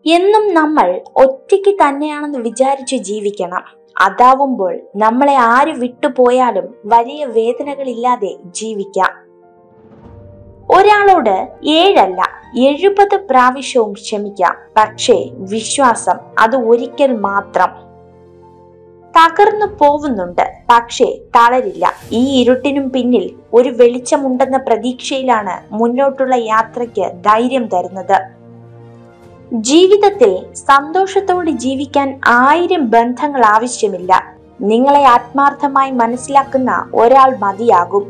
എന്നും നമ്മൾ ഒറ്റയ്ക്ക് തന്നെയാണെന്ന് വിചാരിച്ച് ജീവിക്കണം അതാവുമ്പോൾ നമ്മളെ ആര് വിട്ടുപോയാലും വലിയ വേദനകളില്ലാതെ ജീവിക്കാം ഒരാളോട് ഏഴല്ല എഴുപത് പ്രാവശ്യവും ക്ഷമിക്കാം പക്ഷേ വിശ്വാസം അത് ഒരിക്കൽ മാത്രം തകർന്നു പോവുന്നുണ്ട് പക്ഷേ തളരില്ല ഈ ഇരുട്ടിനും പിന്നിൽ ഒരു വെളിച്ചമുണ്ടെന്ന പ്രതീക്ഷയിലാണ് മുന്നോട്ടുള്ള യാത്രയ്ക്ക് ധൈര്യം തരുന്നത് ജീവിതത്തിൽ സന്തോഷത്തോടെ ജീവിക്കാൻ ആയിരം ബന്ധങ്ങൾ ആവശ്യമില്ല നിങ്ങളെ ആത്മാർത്ഥമായി മനസ്സിലാക്കുന്ന ഒരാൾ മതിയാകും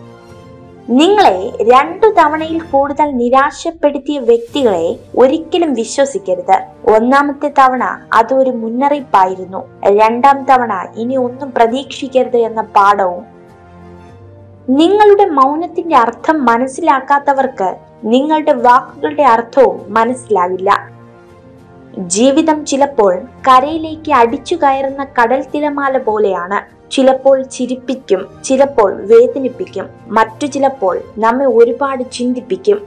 നിങ്ങളെ രണ്ടു തവണയിൽ കൂടുതൽ നിരാശപ്പെടുത്തിയ വ്യക്തികളെ ഒരിക്കലും വിശ്വസിക്കരുത് ഒന്നാമത്തെ തവണ അത് ഒരു മുന്നറിയിപ്പായിരുന്നു രണ്ടാം തവണ ഇനി ഒന്നും പ്രതീക്ഷിക്കരുത് എന്ന പാഠവും നിങ്ങളുടെ മൗനത്തിന്റെ അർത്ഥം മനസ്സിലാക്കാത്തവർക്ക് നിങ്ങളുടെ വാക്കുകളുടെ അർത്ഥവും മനസ്സിലാകില്ല ജീവിതം ചിലപ്പോൾ കരയിലേക്ക് അടിച്ചു കയറുന്ന കടൽ തിരമാല പോലെയാണ് ചിലപ്പോൾ ചിരിപ്പിക്കും ചിലപ്പോൾ വേദനിപ്പിക്കും മറ്റു ചിലപ്പോൾ നമ്മെ ഒരുപാട് ചിന്തിപ്പിക്കും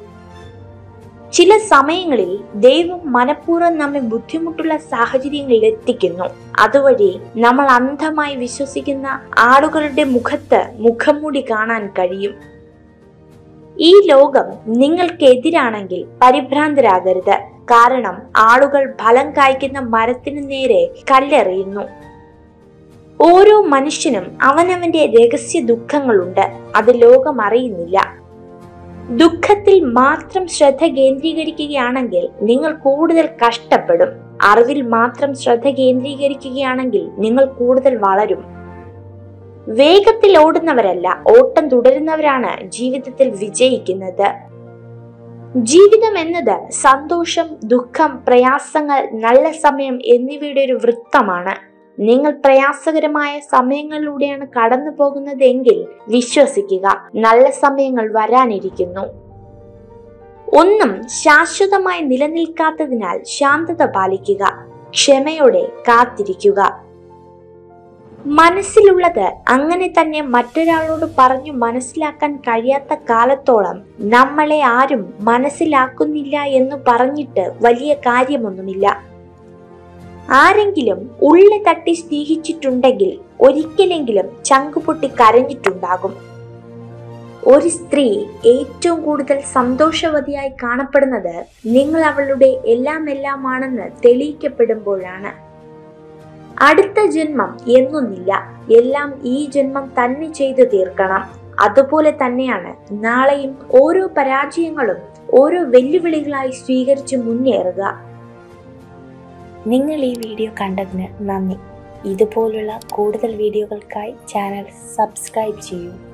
ചില സമയങ്ങളിൽ ദൈവം മനഃപൂർവ്വം നമ്മെ ബുദ്ധിമുട്ടുള്ള സാഹചര്യങ്ങളിൽ എത്തിക്കുന്നു അതുവഴി നമ്മൾ അന്ധമായി വിശ്വസിക്കുന്ന ആളുകളുടെ മുഖത്ത് മുഖംമൂടി കാണാൻ കഴിയും ഈ ലോകം നിങ്ങൾക്കെതിരാണെങ്കിൽ പരിഭ്രാന്തരാകരുത് കാരണം ആളുകൾ ഫലം കായ്ക്കുന്ന മരത്തിനു നേരെ കല്ലെറിയുന്നു ഓരോ മനുഷ്യനും അവനവന്റെ രഹസ്യ ദുഃഖങ്ങളുണ്ട് അത് ലോകം അറിയുന്നില്ല ദുഃഖത്തിൽ മാത്രം ശ്രദ്ധ കേന്ദ്രീകരിക്കുകയാണെങ്കിൽ നിങ്ങൾ കൂടുതൽ കഷ്ടപ്പെടും അറിവിൽ മാത്രം ശ്രദ്ധ കേന്ദ്രീകരിക്കുകയാണെങ്കിൽ നിങ്ങൾ കൂടുതൽ വളരും വേഗത്തിൽ ഓടുന്നവരല്ല ഓട്ടം തുടരുന്നവരാണ് ജീവിതത്തിൽ വിജയിക്കുന്നത് ജീവിതം എന്നത് സന്തോഷം ദുഃഖം പ്രയാസങ്ങൾ നല്ല സമയം എന്നിവയുടെ ഒരു വൃത്തമാണ് നിങ്ങൾ പ്രയാസകരമായ സമയങ്ങളിലൂടെയാണ് കടന്നു പോകുന്നതെങ്കിൽ വിശ്വസിക്കുക നല്ല സമയങ്ങൾ വരാനിരിക്കുന്നു ഒന്നും ശാശ്വതമായി നിലനിൽക്കാത്തതിനാൽ ശാന്തത പാലിക്കുക ക്ഷമയോടെ കാത്തിരിക്കുക മനസ്സിലുള്ളത് അങ്ങനെ തന്നെ മറ്റൊരാളോട് പറഞ്ഞു മനസ്സിലാക്കാൻ കഴിയാത്ത കാലത്തോളം നമ്മളെ ആരും മനസ്സിലാക്കുന്നില്ല എന്ന് പറഞ്ഞിട്ട് വലിയ കാര്യമൊന്നുമില്ല ആരെങ്കിലും ഉള്ളി തട്ടി സ്നേഹിച്ചിട്ടുണ്ടെങ്കിൽ ഒരിക്കലെങ്കിലും ചങ്കുപൊട്ടി കരഞ്ഞിട്ടുണ്ടാകും ഒരു സ്ത്രീ ഏറ്റവും കൂടുതൽ സന്തോഷവതിയായി കാണപ്പെടുന്നത് നിങ്ങൾ അവളുടെ എല്ലാം എല്ലാമാണെന്ന് തെളിയിക്കപ്പെടുമ്പോഴാണ് അടുത്ത ജന്മം എന്നൊന്നില്ല എല്ലാം ഈ ജന്മം തന്നെ ചെയ്തു തീർക്കണം അതുപോലെ തന്നെയാണ് നാളെയും ഓരോ പരാജയങ്ങളും ഓരോ വെല്ലുവിളികളായി സ്വീകരിച്ച് മുന്നേറുക നിങ്ങൾ ഈ വീഡിയോ കണ്ടതിന് നന്ദി ഇതുപോലുള്ള കൂടുതൽ വീഡിയോകൾക്കായി ചാനൽ സബ്സ്ക്രൈബ് ചെയ്യൂ